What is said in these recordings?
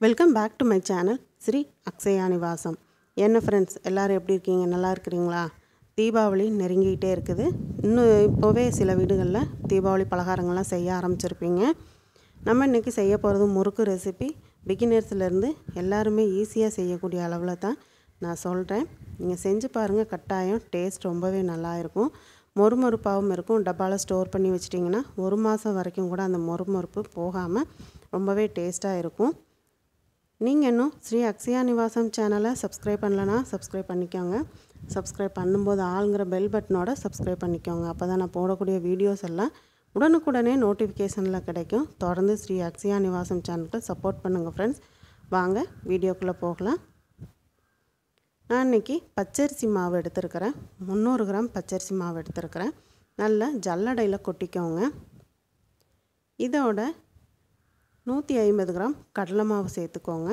welcome back to my channel Sri Akshaya Nivasam என்ன friends எல்லோரும் எப்படி இருக்கீங்க நல்லா இருக்கிறீங்களா தீபாவளி நெருங்கிக்கிட்டே இருக்குது இன்னும் இப்போவே சில வீடுகளில் தீபாவளி பலகாரங்கள்லாம் செய்ய ஆரம்பிச்சிருப்பீங்க நம்ம இன்றைக்கி செய்ய போகிறது முறுக்கு ரெசிபி பிகினர்ஸ்லேருந்து எல்லாருமே ஈஸியாக செய்யக்கூடிய அளவில் தான் நான் சொல்கிறேன் நீங்கள் செஞ்சு பாருங்கள் கட்டாயம் டேஸ்ட் ரொம்பவே நல்லா இருக்கும் மொறுமொறுப்பாகவும் இருக்கும் டப்பாவில் ஸ்டோர் பண்ணி வச்சிட்டிங்கன்னா ஒரு மாதம் வரைக்கும் கூட அந்த மொறுமொறுப்பு போகாமல் ரொம்பவே டேஸ்ட்டாக இருக்கும் நீங்கள் இன்னும் ஸ்ரீ அக்ஷயா நிவாசம் சேனலை சப்ஸ்கிரைப் பண்ணலனா சப்ஸ்கிரைப் பண்ணிக்கோங்க சப்ஸ்கிரைப் பண்ணும்போது ஆளுங்கிற பெல் பட்டனோட சப்ஸ்கிரைப் பண்ணிக்கோங்க அப்போ தான் நான் போடக்கூடிய வீடியோஸ் எல்லாம் உடனுக்குடனே நோட்டிஃபிகேஷனில் கிடைக்கும் தொடர்ந்து ஸ்ரீ அக்ஷயா நிவாசம் சேனலுக்கு சப்போர்ட் பண்ணுங்கள் ஃப்ரெண்ட்ஸ் வாங்க வீடியோக்குள்ளே போகலாம் நான் இன்றைக்கி பச்சரிசி மாவு எடுத்துருக்கிறேன் முந்நூறு கிராம் பச்சரிசி மாவு எடுத்துருக்கிறேன் நல்லா ஜல்லடையில் கொட்டிக்கோங்க இதோட நூற்றி ஐம்பது கிராம் கடலை மாவு சேர்த்துக்கோங்க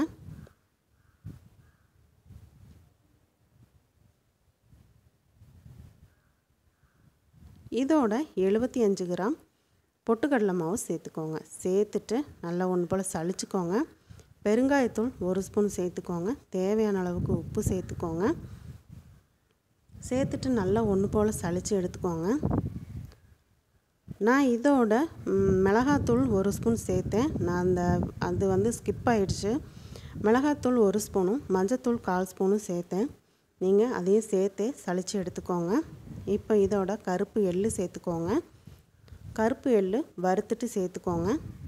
இதோட எழுபத்தி அஞ்சு கிராம் பொட்டுக்கடலை மாவு சேர்த்துக்கோங்க சேர்த்துட்டு நல்லா ஒன்று போல் சளிச்சுக்கோங்க பெருங்காயத்தூள் ஒரு ஸ்பூன் சேர்த்துக்கோங்க தேவையான அளவுக்கு உப்பு சேர்த்துக்கோங்க சேர்த்துட்டு நல்லா ஒன்று போல் சளிச்சு எடுத்துக்கோங்க நான் இதோட மிளகாத்தூள் ஒரு ஸ்பூன் சேர்த்தேன் நான் அந்த அது வந்து ஸ்கிப் ஆகிடுச்சு மிளகாத்தூள் ஒரு ஸ்பூனும் மஞ்சத்தூள் கால் ஸ்பூனும் சேர்த்தேன் நீங்கள் அதையும் சேர்த்தே சளிச்சு எடுத்துக்கோங்க இப்போ இதோட கருப்பு எள்ளு சேர்த்துக்கோங்க கருப்பு எள்ளு வறுத்துட்டு சேர்த்துக்கோங்க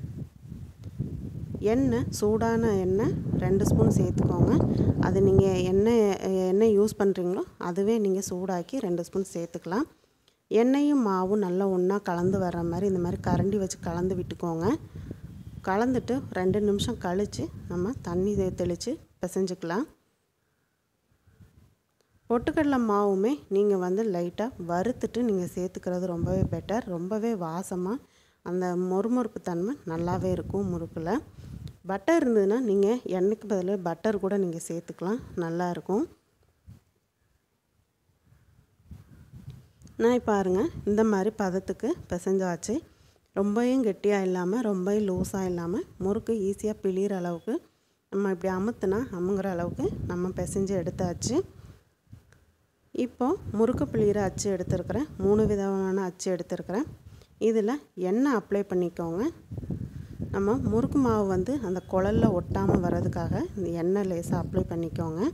எண்ணெய் சூடான எண்ணெய் ரெண்டு ஸ்பூன் சேர்த்துக்கோங்க அது நீங்கள் எண்ணெய் எண்ணெய் யூஸ் பண்ணுறீங்களோ அதுவே நீங்கள் சூடாக்கி ரெண்டு ஸ்பூன் சேர்த்துக்கலாம் எண்ணெயும் மாவும் நல்லா ஒன்றா கலந்து வர்ற மாதிரி இந்த மாதிரி கரண்டி வச்சு கலந்து விட்டுக்கோங்க கலந்துட்டு ரெண்டு நிமிஷம் கழித்து நம்ம தண்ணி தெளித்து பிசைஞ்சிக்கலாம் பொட்டுக்கடலை மாவுமே நீங்கள் வந்து லைட்டாக வறுத்துட்டு நீங்கள் சேர்த்துக்கிறது ரொம்பவே பெட்டர் ரொம்பவே வாசமாக அந்த மொறுமொறுப்பு தன்மை நல்லாவே இருக்கும் முறுக்கில் பட்டர் இருந்ததுன்னா நீங்கள் எண்ணெய்க்கு பதில் பட்டர் கூட நீங்கள் சேர்த்துக்கலாம் நல்லாயிருக்கும் நான் பாருங்கள் இந்த மாதிரி பதத்துக்கு பிசைஞ்சாச்சு ரொம்பவும் கெட்டியாக இல்லாமல் ரொம்பவும் லூஸாக இல்லாமல் முறுக்கு ஈஸியாக பிழிகிற அளவுக்கு நம்ம இப்படி அமுத்துனா அமுங்கிற அளவுக்கு நம்ம பிசைஞ்சு எடுத்தாச்சு இப்போ முறுக்கு பிழிகிற அச்சு எடுத்துருக்கிறேன் மூணு விதமான அச்சு எடுத்துருக்கிறேன் இதில் எண்ணெய் அப்ளை பண்ணிக்கோங்க நம்ம முறுக்கு மாவு வந்து அந்த குழலில் ஒட்டாமல் வர்றதுக்காக இந்த எண்ணெய் லேசாக அப்ளை பண்ணிக்கோங்க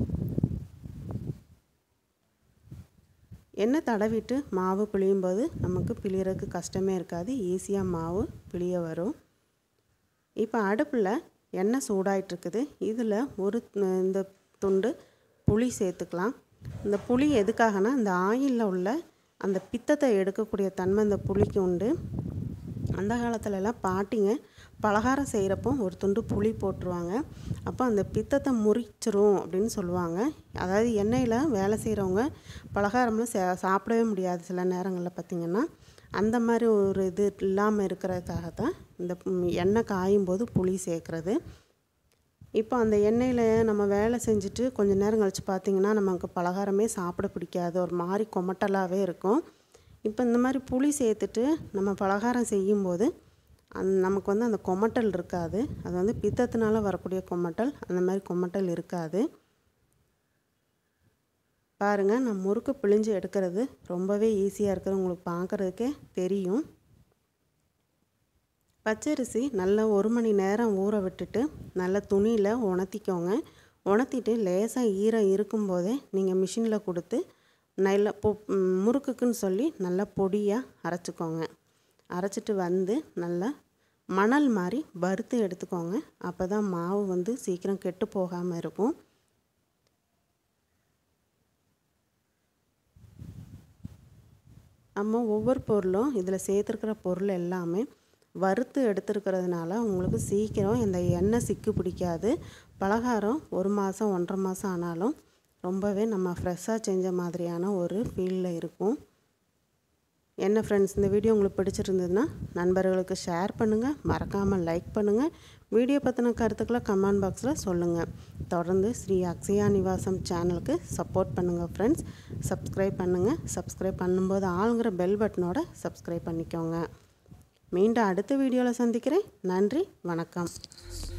எண்ணெய் தடவிட்டு மாவு பிழியும்போது நமக்கு பிழியறதுக்கு கஷ்டமே இருக்காது ஈஸியாக மாவு பிழிய வரும் இப்போ அடுப்பில் எண்ணெய் சூடாயிட்ருக்குது இதில் ஒரு இந்த துண்டு புளி சேர்த்துக்கலாம் இந்த புளி எதுக்காகனா இந்த ஆயிலில் உள்ள அந்த பித்தத்தை எடுக்கக்கூடிய தன்மை இந்த புளிக்கு உண்டு அந்த காலத்துலலாம் பாட்டிங்க பலகாரம் செய்கிறப்போ ஒரு துண்டு புளி போட்டுருவாங்க அப்போ அந்த பித்தத்தை முறிச்சிரும் அப்படின்னு சொல்லுவாங்க அதாவது எண்ணெயில் வேலை செய்கிறவங்க பலகாரம்லாம் சே சாப்பிடவே முடியாது சில நேரங்களில் பார்த்திங்கன்னா அந்த மாதிரி ஒரு இது இல்லாமல் இருக்கிறதுக்காக தான் இந்த எண்ணெய் காயும் போது புளி சேர்க்குறது இப்போ அந்த எண்ணெயில் நம்ம வேலை செஞ்சுட்டு கொஞ்சம் நேரம் கழித்து பார்த்திங்கன்னா நமக்கு பலகாரமே சாப்பிட பிடிக்காது ஒரு மாதிரி கொமட்டலாகவே இருக்கும் இப்போ இந்த மாதிரி புளி சேர்த்துட்டு நம்ம பலகாரம் செய்யும்போது அந் நமக்கு வந்து அந்த கொமட்டல் இருக்காது அது வந்து பித்தத்தினால வரக்கூடிய கொமட்டல் அந்த மாதிரி கொமட்டல் இருக்காது பாருங்கள் நான் முறுக்கு பிழிஞ்சு எடுக்கிறது ரொம்பவே ஈஸியாக இருக்கிறது உங்களுக்கு பார்க்குறதுக்கே தெரியும் பச்சரிசி நல்லா ஒரு மணி நேரம் ஊற விட்டுட்டு நல்ல துணியில் உணர்த்திக்கோங்க உணர்த்திட்டு லேசாக ஈரம் இருக்கும்போதே நீங்கள் மிஷினில் கொடுத்து நல்ல பொ முறுக்குக்குன்னு சொல்லி நல்லா பொடியாக அரைச்சிக்கோங்க அரைச்சிட்டு வந்து நல்லா மணல் மாதிரி வறுத்து எடுத்துக்கோங்க அப்போ தான் மாவு வந்து சீக்கிரம் கெட்டு போகாமல் இருக்கும் நம்ம ஒவ்வொரு பொருளும் இதில் சேர்த்துருக்கிற பொருள் எல்லாமே வறுத்து எடுத்துருக்கிறதுனால உங்களுக்கு சீக்கிரம் இந்த எண்ணெய் சிக்கு பிடிக்காது பலகாரம் ஒரு மாதம் ஒன்றரை மாதம் ஆனாலும் ரொம்பவே நம்ம ஃப்ரெஷ்ஷாக செஞ்ச மாதிரியான ஒரு ஃபீலில் இருக்கும் என்ன ஃப்ரெண்ட்ஸ் இந்த வீடியோ உங்களுக்கு பிடிச்சிருந்ததுன்னா நண்பர்களுக்கு ஷேர் பண்ணுங்கள் மறக்காமல் லைக் பண்ணுங்கள் வீடியோ பற்றின கருத்துக்களை கமெண்ட் பாக்ஸில் சொல்லுங்கள் தொடர்ந்து ஸ்ரீ அக்ஷயா நிவாசம் சேனலுக்கு சப்போர்ட் பண்ணுங்கள் ஃப்ரெண்ட்ஸ் சப்ஸ்கிரைப் பண்ணுங்கள் சப்ஸ்கிரைப் பண்ணும்போது ஆளுங்கிற பெல் பட்டனோட சப்ஸ்கிரைப் பண்ணிக்கோங்க மீண்டும் அடுத்த வீடியோவில் சந்திக்கிறேன் நன்றி வணக்கம்